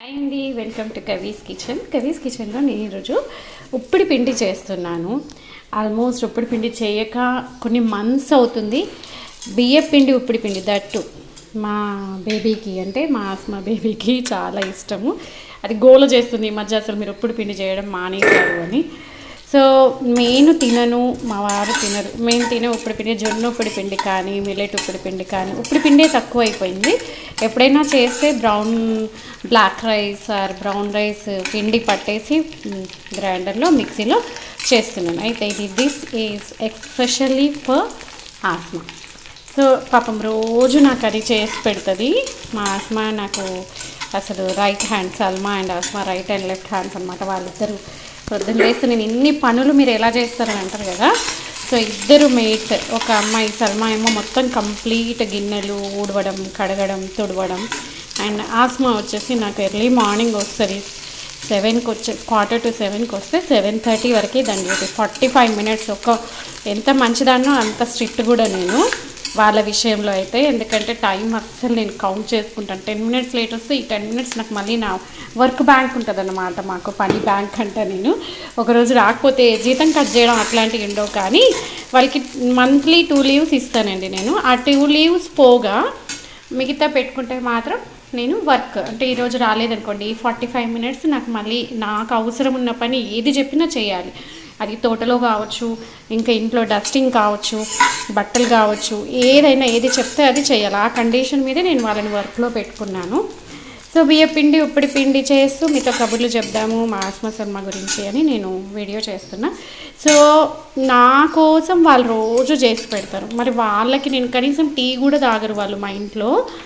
అండి welcome to కవీస్ kitchen కవీస్ కిచెన్లో నేను ఈరోజు ఉప్పిడి పిండి చేస్తున్నాను ఆల్మోస్ట్ ఉప్పిడి పిండి చేయక కొన్ని మంత్స్ అవుతుంది బియ్య పిండి ఉప్పిడి పిండి దట్టు మా బేబీకి అంటే మా ఆస్మా బేబీకి చాలా ఇష్టము అది గోల చేస్తుంది ఈ మధ్య అసలు మీరు ఉప్పిడి పిండి చేయడం మానేశారు అని సో నేను తినను మా వారు తినరు మేము తినే ఉప్పుడు పిండి జొన్న ఉప్పుడు పిండి కానీ మిల్లెట్ ఉప్పుడు పిండి కానీ ఉప్పుడు పిండే తక్కువ అయిపోయింది ఎప్పుడైనా చేస్తే brown black rice or brown rice పిండి పట్టేసి గ్రైండర్లో మిక్సీలో చేస్తున్నాను అయితే ఇది this is especially for Asma so పాపం రోజు నాకు అది చేసి పెడుతుంది మా ఆస్మా నాకు అసలు right hand Salma and Asma right and left hands అనమాట వాళ్ళిద్దరు పొద్దున్న లేస్తే నేను ఇన్ని పనులు మీరు ఎలా చేస్తారని అంటారు కదా సో ఇద్దరు మేట్ ఒక అమ్మాయి సల్మా ఏమో మొత్తం కంప్లీట్ గిన్నెలు ఊడవడం కడగడం తుడవడం అండ్ ఆస్మా వచ్చేసి నాకు ఎర్లీ మార్నింగ్ వస్తుంది సెవెన్కి వచ్చే క్వార్టర్ టు సెవెన్కి వస్తే సెవెన్ థర్టీ వరకే దాని డ్యూటీ ఫార్టీ ఫైవ్ మినిట్స్ ఒక ఎంత మంచిదాన్నో అంత స్ట్రిక్ట్ కూడా నేను వాళ్ళ విషయంలో అయితే ఎందుకంటే టైం అస్సలు నేను కౌంట్ చేసుకుంటాను టెన్ మినిట్స్ లేట్ వస్తే ఈ టెన్ మినిట్స్ నాకు మళ్ళీ నా వర్క్ బ్యాంక్ ఉంటుంది అన్నమాట మాకు పని బ్యాంక్ అంట నేను ఒకరోజు రాకపోతే జీతం కట్ చేయడం అట్లాంటివి ఉండవు కానీ వాళ్ళకి మంత్లీ టూ లీవ్స్ ఇస్తానండి నేను ఆ టూ లీవ్స్ పోగా మిగతా పెట్టుకుంటే మాత్రం నేను వర్క్ అంటే ఈరోజు రాలేదనుకోండి ఈ ఫార్టీ ఫైవ్ మినిట్స్ నాకు మళ్ళీ నాకు అవసరం ఉన్న పని ఏది చెప్పినా చేయాలి అది తోటలో కావచ్చు ఇంకా ఇంట్లో డస్టింగ్ కావచ్చు బట్టలు కావచ్చు ఏదైనా ఏది చెప్తే అది చేయాలి ఆ కండిషన్ మీదే నేను వాళ్ళని వర్క్లో పెట్టుకున్నాను సో బియ్య పిండి ఉప్పిడి పిండి చేస్తూ మీతో కబుర్లు చెప్దాము మా ఆస్మా శర్మ గురించి అని నేను వీడియో చేస్తున్నా సో నా కోసం వాళ్ళు రోజు చేసి పెడతారు మరి వాళ్ళకి నేను కనీసం టీ కూడా తాగరు వాళ్ళు మా ఇంట్లో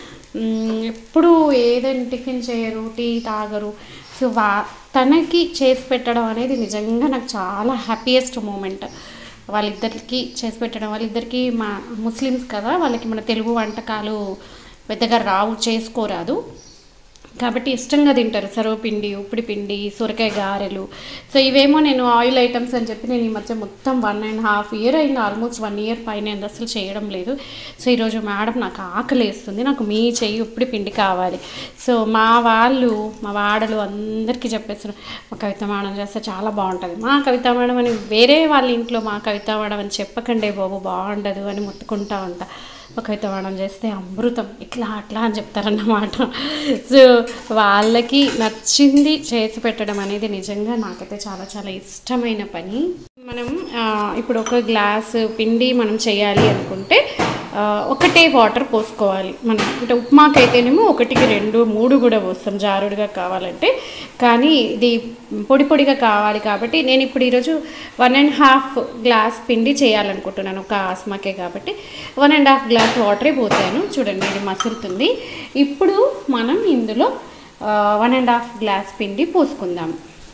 మ్, ఎప్పుడు ఏదైనా టిఫిన్ చేయరు టీ తాగరు సో వా తనకి చేసి పెట్టడం అనేది నిజంగా నాకు చాలా హ్యాపీయెస్ట్ మూమెంట్ వాళ్ళిద్దరికి చేసి పెట్టడం వాళ్ళిద్దరికి మా ముస్లిమ్స్ కదా వాళ్ళకి మన తెలుగు వంటకాలు పెద్దగా రావు చేసుకోరాదు కాబట్టి ఇష్టంగా తింటారు సర్వపిండి ఉప్పిడి పిండి సొరకాయ గారెలు సో ఇవేమో నేను ఆయిల్ ఐటమ్స్ అని చెప్పి నేను ఈ మధ్య మొత్తం వన్ అండ్ హాఫ్ ఇయర్ అయింది ఆల్మోస్ట్ వన్ ఇయర్ పైన అయింది అసలు చేయడం లేదు సో ఈరోజు మేడం నాకు ఆకలి వేస్తుంది నాకు మీ చెయ్యి ఉప్పిడి పిండి కావాలి సో మా వాళ్ళు మా వాడలు అందరికీ చెప్పేస్తారు మా కవిత మేడం చేస్తే చాలా బాగుంటుంది మా కవిత మేడం అని వేరే వాళ్ళ ఇంట్లో మా కవిత మేడం అని చెప్పకండే బాబు బాగుండదు అని మొత్తుకుంటా ఉంటా ఒక అయితే వాడడం చేస్తే అమృతం ఇట్లా అట్లా అని చెప్తారన్నమాట సో వాళ్ళకి నచ్చింది చేసి పెట్టడం అనేది నిజంగా నాకైతే చాలా చాలా ఇష్టమైన పని మనం ఆ, ఇప్పుడు ఒక గ్లాస్ పిండి మనం చేయాలి అనుకుంటే ఆ, ఒకటే వాటర్ పోసుకోవాలి మనం అంటే ఉప్మాకి అయితేనేమో ఒకటికి రెండు మూడు కూడా పోస్తాం జారుడుగా కావాలంటే కానీ ఇది పొడి పొడిగా కావాలి కాబట్టి నేను ఇప్పుడు ఈరోజు వన్ అండ్ హాఫ్ గ్లాస్ పిండి చేయాలనుకుంటున్నాను ఒక ఆస్మాకే కాబట్టి వన్ అండ్ హాఫ్ గ్లాస్ వాటరే పోసాను చూడండి ఇది మసులుతుంది ఇప్పుడు మనం ఇందులో వన్ అండ్ హాఫ్ గ్లాస్ పిండి పోసుకుందాం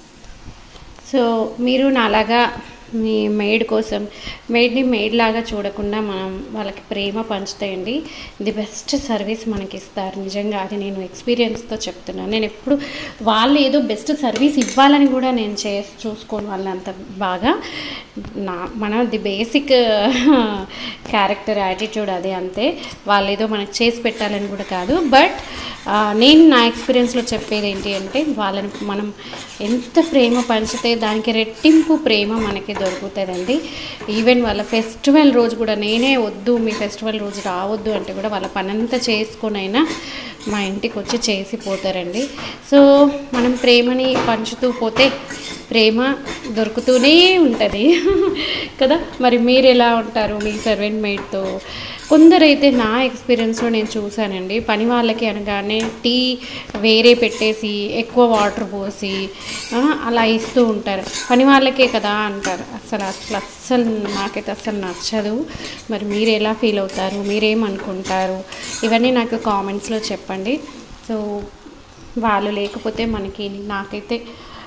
సో మీరు నాలాగా మీ మెయిడ్ కోసం మెయిడ్ని మెయిడ్ లాగా చూడకుండా మనం వాళ్ళకి ప్రేమ పంచుతాయండి ది బెస్ట్ సర్వీస్ మనకి ఇస్తారు నిజంగా అది నేను ఎక్స్పీరియన్స్తో చెప్తున్నాను నేను ఎప్పుడు వాళ్ళు ఏదో బెస్ట్ సర్వీస్ ఇవ్వాలని కూడా నేను చే చూసుకోను వాళ్ళని అంత బాగా నా మన ది బేసిక్ క్యారెక్టర్ యాటిట్యూడ్ అదే అంతే వాళ్ళు ఏదో మనకు చేసి పెట్టాలని కూడా కాదు బట్ నేను నా ఎక్స్పీరియన్స్లో చెప్పేది ఏంటి అంటే వాళ్ళని మనం ఎంత ప్రేమ పంచితే దానికి రెట్టింపు ప్రేమ మనకి దొరుకుతుందండి ఈవెన్ వాళ్ళ ఫెస్టివల్ రోజు కూడా నేనే వద్దు మీ ఫెస్టివల్ రోజు రావద్దు అంటే కూడా వాళ్ళ పనంతా చేసుకొనైనా మా ఇంటికి వచ్చి చేసి పోతారండి సో మనం ప్రేమని పంచుతూ పోతే ప్రేమ దొరుకుతూనే ఉంటుంది కదా మరి మీరు ఎలా ఉంటారు మీ సర్వెంట్ మేట్తో కొందరైతే నా ఎక్స్పీరియన్స్లో నేను చూశానండి పని వాళ్ళకి అనగానే టీ వేరే పెట్టేసి ఎక్కువ వాటర్ పోసి ఆ, అలా ఇస్తూ ఉంటారు పని వాళ్ళకే కదా అంటారు అసలు అసలు అస్సలు నాకైతే అస్సలు నచ్చదు మరి మీరు ఎలా ఫీల్ అవుతారు మీరేమనుకుంటారు ఇవన్నీ నాకు కామెంట్స్లో చెప్పండి సో వాళ్ళు లేకపోతే మనకి నాకైతే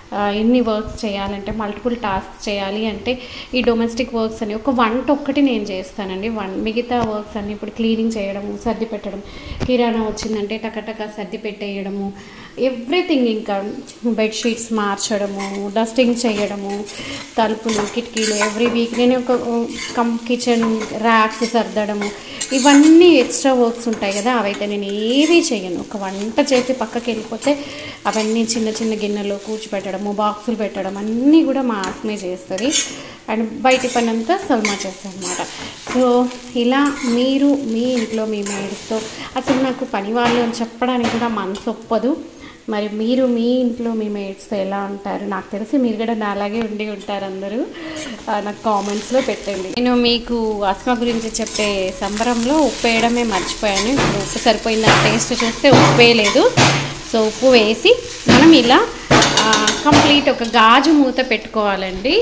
ఆ, ఎన్ని వర్క్స్ చేయాలంటే మల్టిపుల్ టాస్క్స్ చేయాలి అంటే ఈ డొమెస్టిక్ వర్క్స్ అని ఒక వంట ఒక్కటి నేను చేస్తానండి వన్ మిగతా వర్క్స్ అన్ని ఇప్పుడు క్లీనింగ్ చేయడము సర్ది పెట్టడం కిరాణా వచ్చిందంటే టకటక సర్ది పెట్టేయడము ఎవ్రీథింగ్ ఇంకా బెడ్షీట్స్ మార్చడము డస్టింగ్ చేయడము తలుపులు కిటికీలు ఎవ్రీ వీక్ నేను ఒక కం కిచెన్ ర్యాక్స్ సర్దడము ఇవన్నీ ఎక్స్ట్రా వర్క్స్ ఉంటాయి కదా అవైతే నేను ఏవీ చేయను ఒక వంట చేసి పక్కకి వెళ్ళిపోతే అవన్నీ చిన్న చిన్న గిన్నెలో కూర్చిపెట్టడము బాక్సులు పెట్టడం అన్నీ కూడా మా ఆత్మే చేస్తుంది అండ్ బయటి పని అంతా సల్మా చేస్తాను అనమాట సో ఇలా మీరు మీ ఇంట్లో మీ మేడ్స్తో అసలు నాకు పని వాళ్ళు అని చెప్పడానికి కూడా మనసు ఒప్పదు మరి మీరు మీ ఇంట్లో మీ మేట్స్తో ఎలా ఉంటారు నాకు తెలిసి మీరు కూడా నా అలాగే ఉండి ఉంటారు అందరూ ఆ, నాకు కామెంట్స్లో పెట్టండి నేను మీకు ఆస్మా గురించి చెప్పే సంబరంలో ఉప్పు వేయడమే మర్చిపోయాను ఇప్పుడు ఉప్పు సరిపోయిందని టేస్ట్ చూస్తే ఉప్పు వేయలేదు సో ఉప్పు వేసి మనం ఇలా కంప్లీట్ ఒక గాజు మూత పెట్టుకోవాలండి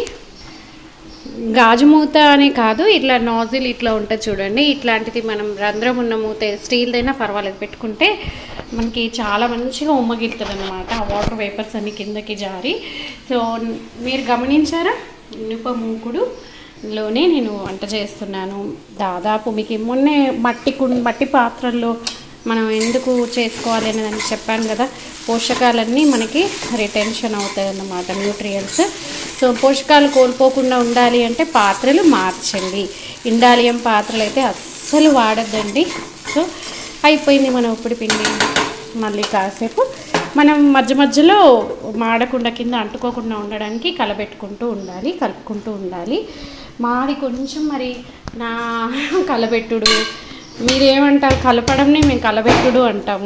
గాజు మూత అని కాదు ఇట్లా నాజిల్ ఇట్లా ఉంటుంది చూడండి ఇట్లాంటిది మనం రంధ్రం ఉన్న మూత స్టీల్దైనా పర్వాలేదు పెట్టుకుంటే మనకి చాలా మంచిగా ఉమ్మగిలుతుంది అనమాట ఆ వాటర్ వేపర్స్ అన్ని కిందకి జారి సో మీరు గమనించారా ఇనుప మూకుడు లోనే నేను వంట చేస్తున్నాను దాదాపు మీకు మొన్నే మట్టి కుండ మట్టి పాత్రల్లో మనం ఎందుకు చేసుకోవాలి అని దానికి చెప్పాను కదా పోషకాలన్నీ మనకి రిటెన్షన్ అవుతాయి అన్నమాట న్యూట్రియంట్స్ సో పోషకాలు కోల్పోకుండా ఉండాలి అంటే పాత్రలు మార్చండి ఇండాలియం పాత్రలు అయితే అస్సలు వాడద్దండి సో అయిపోయింది మన ఉప్పుడు పిండి మళ్ళీ కాసేపు మనం మధ్య మధ్యలో మాడకుండా కింద అంటుకోకుండా ఉండడానికి కలబెట్టుకుంటూ ఉండాలి కలుపుకుంటూ ఉండాలి మాది కొంచెం మరి నా కలబెట్టుడు మీరేమంటారు కలపడంని మేము కలబెట్టుడు అంటాము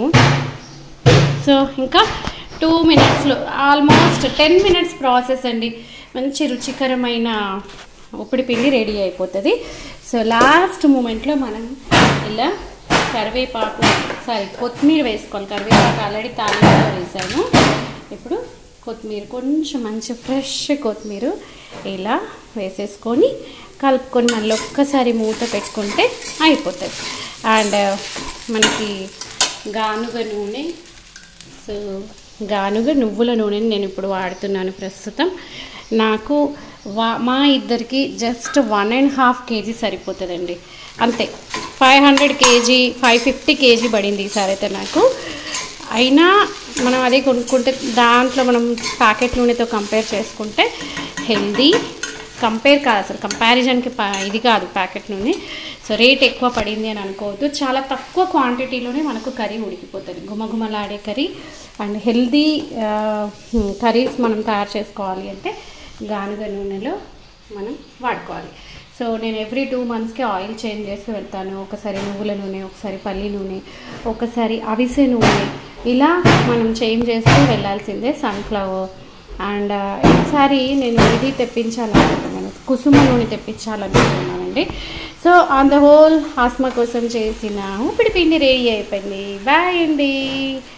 సో ఇంకా టూ మినిట్స్లో ఆల్మోస్ట్ టెన్ మినిట్స్ ప్రాసెస్ అండి మంచి రుచికరమైన ఉప్పుడు పిండి రెడీ అయిపోతుంది సో లాస్ట్ మూమెంట్లో మనం ఇలా కరివేపాకు సారీ కొత్తిమీర వేసుకోవాలి కరివేపాకు ఆల్రెడీ తాలింపులో వేసాను ఇప్పుడు కొత్తిమీర కొంచెం మంచి ఫ్రెష్ కొత్తిమీర ఇలా వేసేసుకొని కలుపుకొని మళ్ళీ ఒక్కసారి మూత పెట్టుకుంటే అయిపోతుంది అండ్ మనకి గానుగ నూనె సో గానుగ నువ్వుల నూనెని నేను ఇప్పుడు వాడుతున్నాను ప్రస్తుతం నాకు వా మా ఇద్దరికి just one and half KG సరిపోతుందండి అంతే five hundred KG five fifty KG పడింది ఈసారి అయితే నాకు అయినా మనం అదే కొనుక్కుంటే దాంట్లో మనం ప్యాకెట్ నూనెతో కంపేర్ చేసుకుంటే హెల్దీ కంపేర్ కాదు అసలు కంపారిజన్కి ప- ఇది కాదు ప్యాకెట్ నూనె సో రేట్ ఎక్కువ పడింది అని అనుకోవద్దు చాలా తక్కువ క్వాంటిటీలోనే మనకు కర్రీ ఉడికిపోతుంది గుమగుమలాడే కర్రీ అండ్ హెల్దీ కర్రీస్ మనం తయారు చేసుకోవాలి అంటే గానుగ నూనెలో మనం వాడుకోవాలి సో నేను ఎవ్రీ టూ మంత్స్కి ఆయిల్ చేంజ్ చేస్తూ వెళ్తాను ఒకసారి నువ్వుల నూనె ఒకసారి పల్లి నూనె ఒకసారి అవిసె నూనె ఇలా మనం చేంజ్ చేస్తూ వెళ్ళాల్సిందే సన్ఫ్లవర్ అండ్ ఈసారి నేను ఇది తెప్పించాలనుకుంటున్నాను కుసుమ నూనె తెప్పించాలనుకుంటున్నానండి so on the whole Asma కోసం చేసిన ఉప్పిడి పిండి రెడీ అయిపోయింది బాయ్ అండి